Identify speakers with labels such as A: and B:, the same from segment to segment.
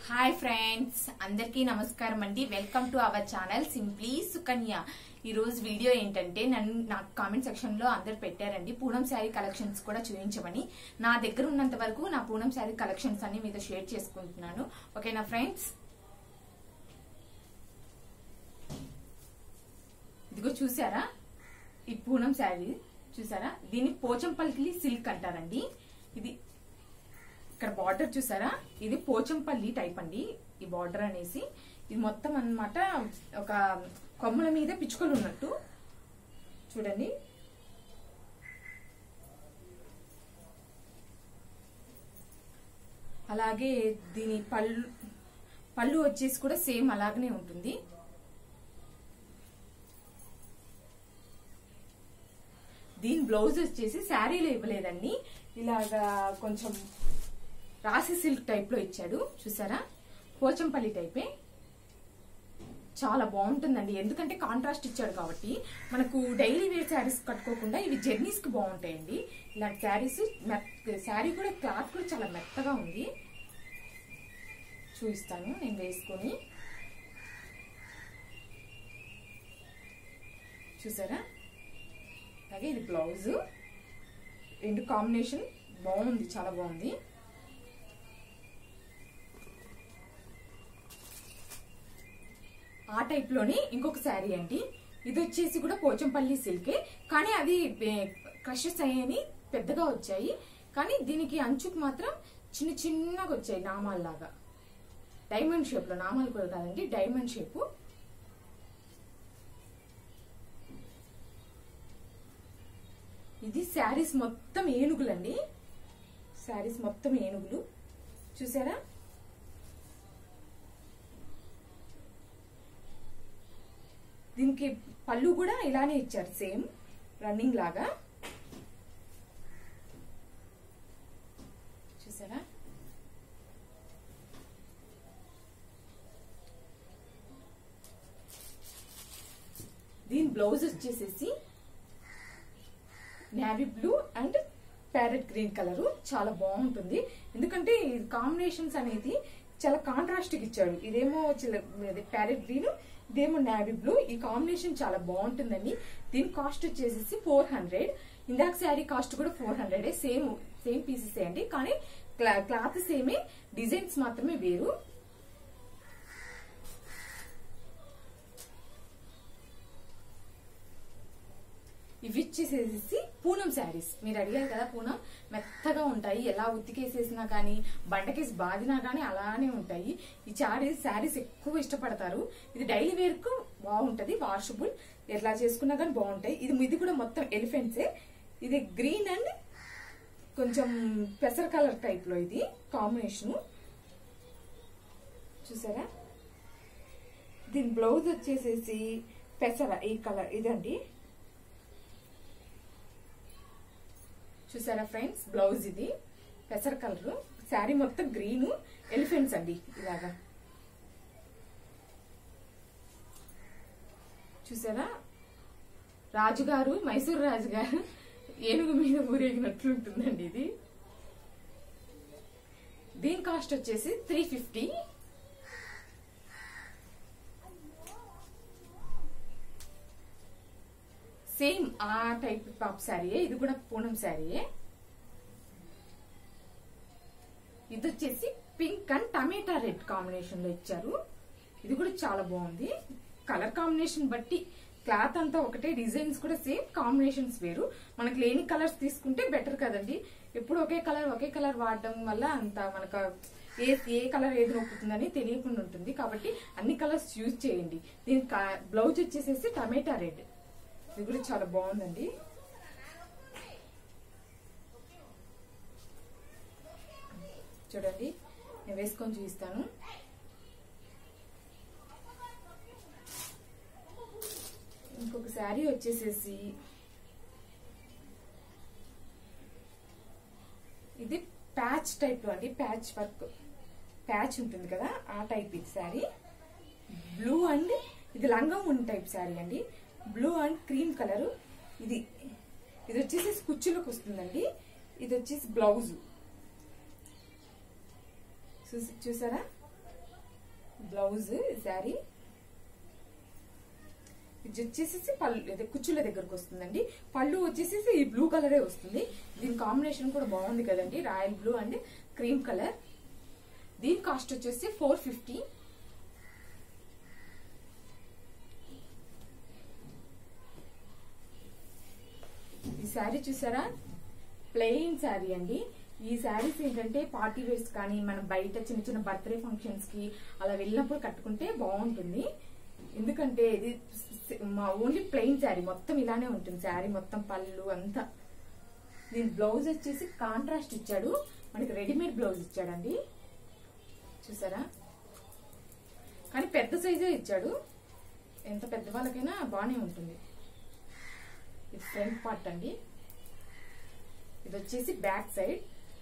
A: hi friends అందరికీ నమస్కారం అండి welcome to our channel simply Sukanya ఈ రోజు వీడియో ఏంటంటే నన్ను నాకు కామెంట్ సెక్షన్ లో అందరు పెట్టారండి పూనం శారీ కలెక్షన్స్ కూడా చూపించమని నా దగ్గర ఉన్నంత వరకు నా పూనం శారీ కలెక్షన్స్ అన్ని మీతో షేర్ చేసుకుంటున్నాను ఓకేనా ఫ్రెండ్స్ ఇదిగో చూసారా ఈ పూనం శారీ చూసారా దీన్ని పోచంపల్లి సిల్క్ అంటారండి ఇది ఇక్కడ బార్డర్ చూసారా ఇది పోచంపల్లి టైప్ అండి ఈ బార్డర్ అనేసి ఇది మొత్తం అన్నమాట ఒక కొమ్మల మీద పిచ్చుకలు ఉన్నట్టు చూడండి అలాగే దీని పళ్ళు పళ్ళు వచ్చేసి కూడా సేమ్ అలాగనే ఉంటుంది దీని బ్లౌజ్ వచ్చేసి శారీలో ఇవ్వలేదండి ఇలాగా కొంచెం రాసి సిల్క్ టైప్ లో ఇచ్చాడు చూసారా పోచంపల్లి టైపే చాలా బాగుంటుందండి ఎందుకంటే కాంట్రాస్ట్ ఇచ్చాడు కాబట్టి మనకు డైలీ వేర్ శారీస్ కట్టుకోకుండా ఇవి జర్నీస్ కి బాగుంటాయండి ఇలాంటి శారీస్ శారీ కూడా క్లాత్ కూడా చాలా మెత్తగా ఉంది చూపిస్తాను నేను వేసుకొని చూసారా అలాగే ఇది బ్లౌజ్ రెండు కాంబినేషన్ బాగుంది చాలా బాగుంది ఆ టైప్ లోని ఇంకొక శారీ అండి ఇది వచ్చేసి కూడా పోచంపల్లి సిల్కే కానీ అది క్రషెస్ అయ్యాయని పెద్దగా వచ్చాయి కానీ దీనికి అంచుకు మాత్రం చిన్న చిన్నగా వచ్చాయి నామాల్లాగా డైమండ్ షేప్ లో నామాలు కూడా కాదండి డైమండ్ షేపు ఇది శారీస్ మొత్తం ఏనుగులండి శారీస్ మొత్తం ఏనుగులు చూసారా దీనికి పళ్ళు కూడా ఇలానే ఇచ్చారు సేమ్ రన్నింగ్ లాగా చూసారా దీని బ్లౌజ్ వచ్చేసేసి navy blue and parrot green colour చాలా బాగుంటుంది ఎందుకంటే ఈ కాంబినేషన్స్ అనేది చాలా కాంట్రాస్ట్ ఇచ్చాడు ఇదేమో ప్యారెట్ గ్రీన్ ఇదేమో నావీ బ్లూ ఈ కాంబినేషన్ చాలా బాగుంటుందండి దీని కాస్ట్ వచ్చేసి ఫోర్ హండ్రెడ్ ఇందాక శారీ కాస్ట్ కూడా four hundred same same pieces అండి కానీ క్లాత్ సేమే డిజైన్స్ మాత్రమే వేరు ఇవి ఇచ్చేసేసి పూనం శారీస్ మీరు అడిగారు కదా పూనం మెత్తగా ఉంటాయి ఎలా ఉతికేసేసినా కానీ బండకేసి బాదినా కానీ అలానే ఉంటాయి ఈ శారీస్ శారీస్ ఎక్కువ ఇష్టపడతారు ఇది డైలీ వేర్ కు బాగుంటది వాషబుల్ ఎట్లా చేసుకున్నా కానీ బాగుంటాయి ఇది ఇది కూడా మొత్తం ఎలిఫెంట్సే ఇది గ్రీన్ అండ్ కొంచెం పెసర్ కలర్ టైప్ లో ఇది కాంబినేషన్ చూసారా దీని బ్లౌజ్ వచ్చేసేసి పెసర ఈ కలర్ ఇదండి చూసారా ఫ్రెండ్స్ బ్లౌజ్ ఇది పెసర కలర్ శారీ మొత్తం గ్రీన్ ఎలిఫెంట్స్ అండి ఇలాగా చూసారా రాజుగారు మైసూర్ రాజుగారు ఏనుగు మీద ఊరేగినట్లుంటుందండి ఇది దీని కాస్ట్ వచ్చేసి త్రీ ఫిఫ్టీ సేమ్ ఆ టైప్ టాప్ శారీయే ఇది కూడా పూనం శారీయే ఇది వచ్చేసి pink and tomato red combination లో ఇచ్చారు ఇది కూడా చాలా బాగుంది కలర్ కాంబినేషన్ బట్టి క్లాత్ అంతా ఒకటే డిజైన్స్ కూడా సేమ్ కాంబినేషన్స్ వేరు మనకు లేని కలర్స్ తీసుకుంటే బెటర్ కదండి ఎప్పుడు ఒకే కలర్ ఒకే కలర్ వాడడం వల్ల అంత మనకు ఏ ఏ కలర్ ఏది నొప్పుతుందని తెలియకుండా ఉంటుంది కాబట్టి అన్ని కలర్స్ యూజ్ చేయండి దీని బ్లౌజ్ వచ్చేసేసి టమాటా రెడ్ ఇది కూడా చాలా బాగుందండి చూడండి నేను వేసుకొని చూపిస్తాను ఇంకొక శారీ వచ్చేసేసి ఇది ప్యాచ్ టైప్ లో అండి ప్యాచ్ వర్క్ ప్యాచ్ ఉంటుంది కదా ఆ టైప్ ఇది శారీ బ్లూ అండ్ ఇది లంగం టైప్ శారీ అండి బ్లూ అండ్ క్రీమ్ కలర్ ఇది ఇది వచ్చేసి కుచ్చులకు వస్తుందండి ఇది వచ్చేసి బ్లౌజ్ చూసారా బ్లౌజ్ శారీ ఇది వచ్చేసి పళ్ళు అదే కుచ్చుల దగ్గరకు వస్తుందండి పళ్ళు వచ్చేసి ఈ బ్లూ కలరే వస్తుంది దీని కాంబినేషన్ కూడా బాగుంది కదండి royal blue and cream colour దీని కాస్ట్ వచ్చేసి ఫోర్ ఫిఫ్టీ ఈ శారీ చూసారా ప్లెయిన్ శారీ అండి ఈ శారీస్ ఏంటంటే పార్టీ వేర్స్ కానీ మనం బయట చిన్న చిన్న బర్త్డే ఫంక్షన్స్ కి అలా వెళ్ళినప్పుడు కట్టుకుంటే బాగుంటుంది ఎందుకంటే ఇది మా ఓన్లీ ప్లెయిన్ శారీ మొత్తం ఇలానే ఉంటుంది శారీ మొత్తం పళ్ళు అంతా దీని బ్లౌజ్ వచ్చేసి కాంట్రాస్ట్ ఇచ్చాడు మనకి రెడీమేడ్ బ్లౌజ్ ఇచ్చాడండి చూసారా కానీ పెద్ద సైజే ఇచ్చాడు ఎంత పెద్ద వాళ్ళకైనా బాగానే ఉంటుంది ఇది ఫ్రంట్ పార్ట్ అండి ఇది వచ్చేసి బ్యాక్ సైడ్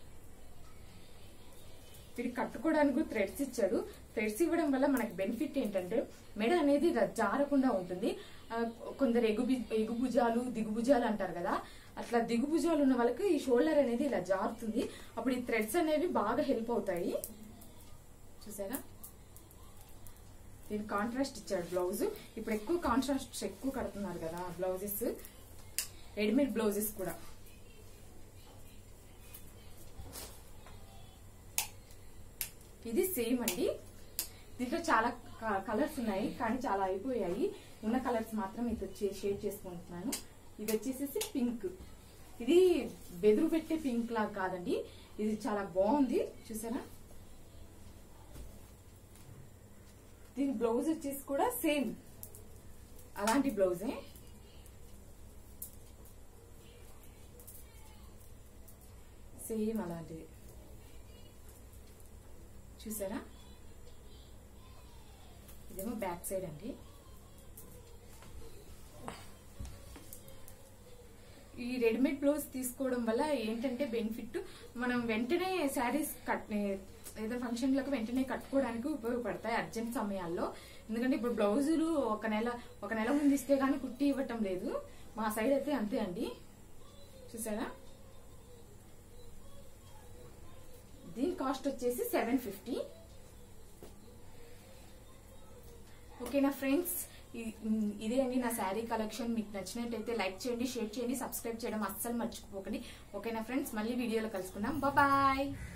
A: ఇది కట్టుకోవడానికి థ్రెడ్స్ ఇచ్చాడు థ్రెడ్స్ ఇవ్వడం వల్ల మనకి బెనిఫిట్ ఏంటంటే మెడ అనేది ర- జారకుండా ఉంటుంది ఆ, కొందరు ఎగుబి ఎగుభుజాలు దిగుభుజాలు అంటారు కదా అట్లా దిగుభుజాలు ఉన్న వాళ్ళకి ఈ షోల్డర్ అనేది ఇలా జారుతుంది అప్పుడు ఈ థ్రెడ్స్ అనేవి బాగా హెల్ప్ అవుతాయి చూసారా దీని కాంట్రాస్ట్ ఇచ్చాడు బ్లౌజ్ ఇప్పుడు ఎక్కువ కాంట్రాస్ట్ ఎక్కువ కడుతున్నారు కదా బ్లౌజెస్ రెడీమేడ్ బ్లౌజెస్ కూడా ఇది సేమ్ అండి దీంట్లో చాలా కలర్స్ ఉన్నాయి కానీ చాలా అయిపోయాయి ఉన్న కలర్స్ మాత్రం ఇది షేర్ చేసుకుంటున్నాను ఇది వచ్చేసేసి పింక్ ఇది బెదురు పెట్టే పింక్ లాగా కాదండి ఇది చాలా బాగుంది చూసారా దీని బ్లౌజ్ వచ్చేసి కూడా సేమ్ అలాంటి బ్లౌజే సేమ్ అలాంటిది చూసారా ఇదేమో బ్యాక్ సైడ్ అండి ఈ రెడీమేడ్ బ్లౌజ్ తీసుకోవడం వల్ల ఏంటంటే బెనిఫిట్ మనం వెంటనే శారీస్ కట్ ఏదో ఫంక్షన్లకు వెంటనే కట్టుకోవడానికి ఉపయోగపడతాయి అర్జెంట్ సమయాల్లో ఎందుకంటే ఇప్పుడు బ్లౌజులు ఒక నెల ఒక నెల ముందు ఇస్తే గానీ కుట్టి ఇవ్వటం లేదు మా సైడ్ అయితే అంతే అండి చూసారా దీని కాస్ట్ వచ్చేసి సెవెన్ ఫిఫ్టీ ఓకేనా ఫ్రెండ్స్ ఇదే అండి నా శారీ కలెక్షన్ మీకు నచ్చినట్టయితే లైక్ చేయండి షేర్ చేయండి సబ్స్క్రైబ్ చేయడం అస్సలు మర్చిపోకండి ఓకేనా ఫ్రెండ్స్ మళ్ళీ వీడియోలో కలుసుకుందాం బాయ్